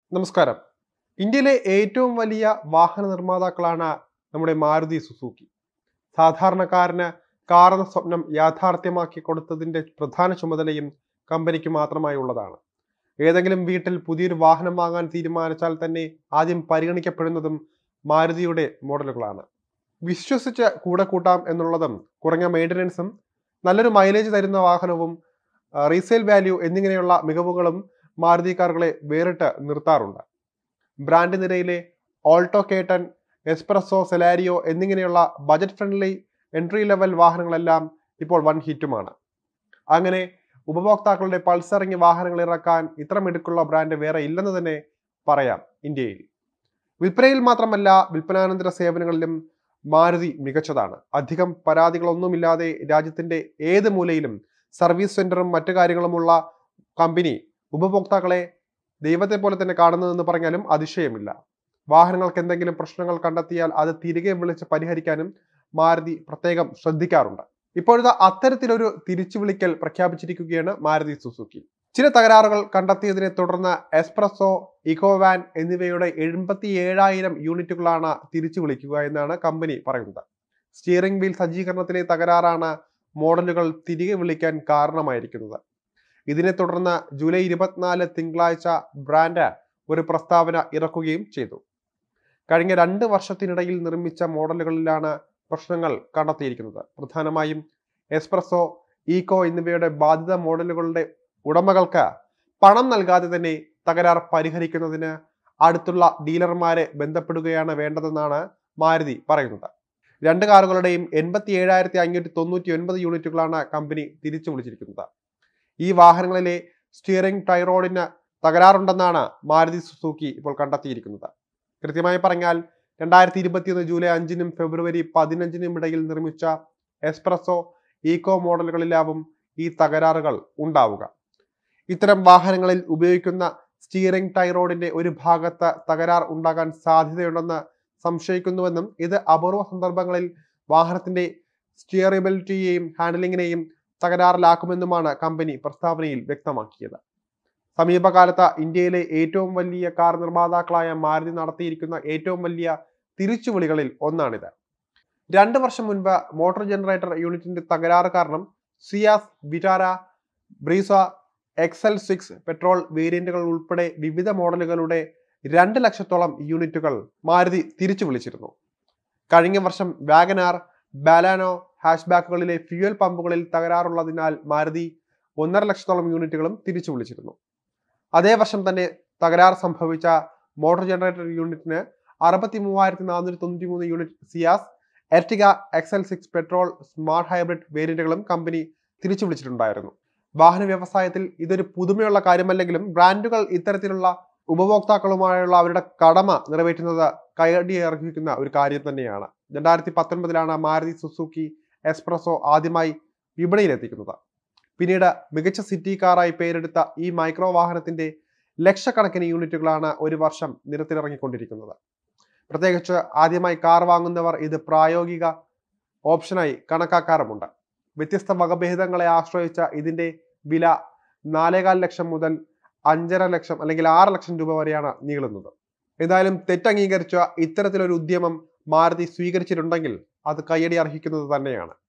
നമസ്കാരം ഇന്ത്യയിലെ ഏറ്റവും വലിയ വാഹന നിർമ്മാതാക്കളാണ് നമ്മുടെ മാരുതി സുസുക്കി സാധാരണക്കാരന് കാർ എന്ന സ്വപ്നം യാഥാർത്ഥ്യമാക്കി കൊടുത്തതിന്റെ പ്രധാന ചുമതലയും കമ്പനിക്ക് മാത്രമായി ഉള്ളതാണ് ഏതെങ്കിലും വീട്ടിൽ പുതിയൊരു വാഹനം വാങ്ങാൻ തീരുമാനിച്ചാൽ തന്നെ ആദ്യം പരിഗണിക്കപ്പെടുന്നതും മാരുതിയുടെ മോഡലുകളാണ് വിശ്വസിച്ച് കൂടെ കൂട്ടാം എന്നുള്ളതും കുറഞ്ഞ മെയിൻ്റനൻസും നല്ലൊരു മൈലേജ് തരുന്ന വാഹനവും റീസെയിൽ വാല്യൂ എന്നിങ്ങനെയുള്ള മികവുകളും മാരുതി കാറുകളെ വേറിട്ട് നിർത്താറുണ്ട് ബ്രാൻഡ് നിരയിലെ ഓൾട്ടോ കേട്ടൻ എസ്പ്രസോ സെലാരിയോ എന്നിങ്ങനെയുള്ള ബജറ്റ് ഫ്രണ്ട്ലി എൻട്രി ലെവൽ വാഹനങ്ങളെല്ലാം ഇപ്പോൾ വൻ ഹിറ്റുമാണ് അങ്ങനെ ഉപഭോക്താക്കളുടെ പൾസറിങ് വാഹനങ്ങൾ ഇറക്കാൻ ഇത്ര മിടുക്കുള്ള ബ്രാൻഡ് വേറെ ഇല്ലെന്ന് തന്നെ പറയാം ഇന്ത്യയിൽ വിൽപ്പനയിൽ മാത്രമല്ല വിൽപ്പനാനന്തര സേവനങ്ങളിലും മാരുതി മികച്ചതാണ് അധികം പരാതികളൊന്നുമില്ലാതെ രാജ്യത്തിന്റെ ഏത് മൂലയിലും സർവീസ് സെന്ററും മറ്റു കാര്യങ്ങളുമുള്ള കമ്പനി ഉപഭോക്താക്കളെ ദൈവത്തെ പോലെ തന്നെ കാണുന്നതെന്ന് പറഞ്ഞാലും അതിശയമില്ല വാഹനങ്ങൾക്ക് എന്തെങ്കിലും പ്രശ്നങ്ങൾ കണ്ടെത്തിയാൽ അത് തിരികെ വിളിച്ച് പരിഹരിക്കാനും മാരുതി പ്രത്യേകം ശ്രദ്ധിക്കാറുണ്ട് ഇപ്പോഴത്തെ അത്തരത്തിലൊരു തിരിച്ചുവിളിക്കൽ പ്രഖ്യാപിച്ചിരിക്കുകയാണ് മാരുതി സുസുക്കി ചില തകരാറുകൾ കണ്ടെത്തിയതിനെ തുടർന്ന് എസ്പ്രസോ ഇക്കോവാൻ എന്നിവയുടെ എൺപത്തി ഏഴായിരം യൂണിറ്റുകളാണ് തിരിച്ചു വിളിക്കുക എന്നാണ് കമ്പനി പറയുന്നത് സ്റ്റിയറിംഗ് വീൽ സജ്ജീകരണത്തിലെ തകരാറാണ് മോഡലുകൾ തിരികെ വിളിക്കാൻ കാരണമായിരിക്കുന്നത് ഇതിനെ തുടർന്ന് ജൂലൈ ഇരുപത്തിനാല് തിങ്കളാഴ്ച ബ്രാൻഡ് ഒരു പ്രസ്താവന ഇറക്കുകയും ചെയ്തു കഴിഞ്ഞ രണ്ട് വർഷത്തിനിടയിൽ നിർമ്മിച്ച മോഡലുകളിലാണ് പ്രശ്നങ്ങൾ കണ്ടെത്തിയിരിക്കുന്നത് പ്രധാനമായും എസ്പ്രസോ ഈക്കോ എന്നിവയുടെ ബാധിത മോഡലുകളുടെ ഉടമകൾക്ക് പണം നൽകാതെ തന്നെ തകരാർ പരിഹരിക്കുന്നതിന് അടുത്തുള്ള ഡീലർമാരെ ബന്ധപ്പെടുകയാണ് വേണ്ടതെന്നാണ് മാരുതി പറയുന്നത് രണ്ട് കാറുകളുടെയും എൺപത്തി ഏഴായിരത്തി അഞ്ഞൂറ്റി തൊണ്ണൂറ്റി ഒൻപത് യൂണിറ്റുകളാണ് കമ്പനി തിരിച്ചു വിളിച്ചിരിക്കുന്നത് ഈ വാഹനങ്ങളിലെ സ്റ്റിയറിംഗ് ടൈറോഡിന് തകരാറുണ്ടെന്നാണ് മാരുതി സുസുക്കി ഇപ്പോൾ കണ്ടെത്തിയിരിക്കുന്നത് കൃത്യമായി പറഞ്ഞാൽ രണ്ടായിരത്തി ഇരുപത്തിയൊന്ന് ജൂലൈ അഞ്ചിനും ഫെബ്രുവരി പതിനഞ്ചിനും ഇടയിൽ നിർമ്മിച്ച എസ്പ്രസോ ഈക്കോ മോഡലുകളിലാവും ഈ തകരാറുകൾ ഉണ്ടാവുക ഇത്തരം വാഹനങ്ങളിൽ ഉപയോഗിക്കുന്ന സ്റ്റിയറിംഗ് ടൈറോഡിന്റെ ഒരു ഭാഗത്ത് തകരാർ ഉണ്ടാകാൻ സാധ്യതയുണ്ടെന്ന് സംശയിക്കുന്നുവെന്നും ഇത് അപൂർവ സന്ദർഭങ്ങളിൽ വാഹനത്തിന്റെ സ്റ്റിയറിബിലിറ്റിയെയും ഹാൻഡലിങ്ങിനെയും തകരാറിലാക്കുമെന്നുമാണ് കമ്പനി പ്രസ്താവനയിൽ വ്യക്തമാക്കിയത് സമീപകാലത്ത് ഇന്ത്യയിലെ ഏറ്റവും വലിയ കാർ നിർമ്മാതാക്കളായ മാരുതി നടത്തിയിരിക്കുന്ന ഏറ്റവും വലിയ തിരിച്ചുവിളികളിൽ ഒന്നാണിത് രണ്ട് വർഷം മുൻപ് മോട്ടോർ ജനറേറ്റർ യൂണിറ്റിന്റെ തകരാറ് കാരണം Ciaz Vitara Brezza XL six petrol വേരിയന്റുകൾ ഉൾപ്പെടെ വിവിധ മോഡലുകളുടെ രണ്ട് ലക്ഷത്തോളം യൂണിറ്റുകൾ മാരുതി തിരിച്ചു വിളിച്ചിരുന്നു കഴിഞ്ഞ വർഷം വാഗനാർ ബാലാനോ ഹാഷ്ബാക്കുകളിലെ ഫ്യൂവൽ പമ്പുകളിൽ തകരാറുള്ളതിനാൽ മാരുതി ഒന്നര ലക്ഷത്തോളം യൂണിറ്റുകളും തിരിച്ചു വിളിച്ചിരുന്നു അതേ വർഷം തന്നെ തകരാർ സംഭവിച്ച മോട്ടോർ ജനറേറ്റർ യൂണിറ്റിന് അറുപത്തി മൂവായിരത്തി നാനൂറ്റി തൊണ്ണൂറ്റി മൂന്ന് unit Ciaz Ertiga XL six petrol smart hybrid വേരിയന്റുകളും കമ്പനി തിരിച്ചു വിളിച്ചിട്ടുണ്ടായിരുന്നു വാഹന വ്യവസായത്തിൽ ഇതൊരു പുതുമയുള്ള കാര്യമല്ലെങ്കിലും ബ്രാൻഡുകൾ ഇത്തരത്തിലുള്ള ഉപഭോക്താക്കളുമായുള്ള അവരുടെ കടമ നിറവേറ്റുന്നത് കൈയടിയർഹിക്കുന്ന ഒരു കാര്യം തന്നെയാണ് രണ്ടായിരത്തി പത്തൊൻപതിലാണ് മാരുതി സുസുക്കി എക്സ്പ്രസോ ആദ്യമായി വിപണിയിലെത്തിക്കുന്നത് പിന്നീട് മികച്ച സിറ്റി കാറായി പേരെടുത്ത ഈ മൈക്രോ വാഹനത്തിന്റെ ലക്ഷക്കണക്കിന് യൂണിറ്റുകളാണ് ഒരു വർഷം നിരത്തിലിറങ്ങിക്കൊണ്ടിരിക്കുന്നത് പ്രത്യേകിച്ച് ആദ്യമായി കാർ വാങ്ങുന്നവർ ഇത് പ്രായോഗിക ഓപ്ഷനായി കണക്കാക്കാറുമുണ്ട് വ്യത്യസ്ത വകഭേദങ്ങളെ ആശ്രയിച്ച ഇതിന്റെ വില നാലേകാൽ ലക്ഷം മുതൽ അഞ്ചര ലക്ഷം അല്ലെങ്കിൽ ആറ് ലക്ഷം രൂപ വരെയാണ് നീളുന്നത് എന്തായാലും തെറ്റംഗീകരിച്ച ഇത്തരത്തിലൊരു ഉദ്യമം മാരുതി സ്വീകരിച്ചിട്ടുണ്ടെങ്കിൽ അത് കയ്യടി അർഹിക്കുന്നത് തന്നെയാണ്